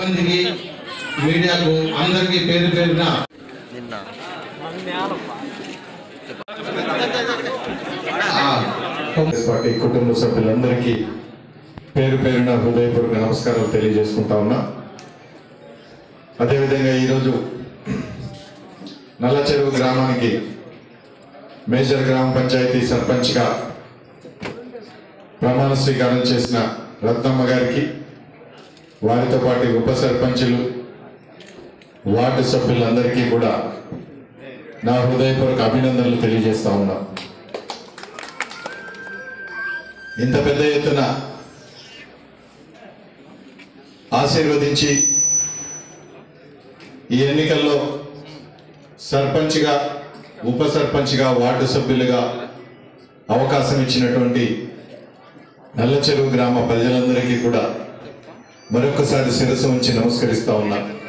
సిబ్బందికి మీడియాకు అందరికీ పేరు పేరున నిన్న ఆ, కాంగ్రెస్ పార్టీ కుటుంబ సభ్యులందరికీ పేరు పేరున హృదయపూర్వక నమస్కారాలు తెలియజేసుకుంటా ఉన్నా అదేవిధంగా ఈరోజు నల్లచెరువు గ్రామానికి మేజర్ గ్రామ పంచాయతీ సర్పంచ్గా ప్రమాణ స్వీకారం చేసిన రత్నమ్మ గారికి వారితో పాటు ఉప సర్పంచులు వార్డు సభ్యులందరికీ కూడా నా హృదయపూర్వక అభినందనలు తెలియజేస్తా ఉన్నా ఇంత పెద్ద ఎత్తున ఆశీర్వదించి ఈ ఎన్నికల్లో సర్పంచ్గా ఉప సర్పంచ్గా వార్డు సభ్యులుగా అవకాశం ఇచ్చినటువంటి నల్లచెరువు గ్రామ ప్రజలందరికీ కూడా మరొకసారి శిరస్సు ఉంచి నమస్కరిస్తా ఉన్నా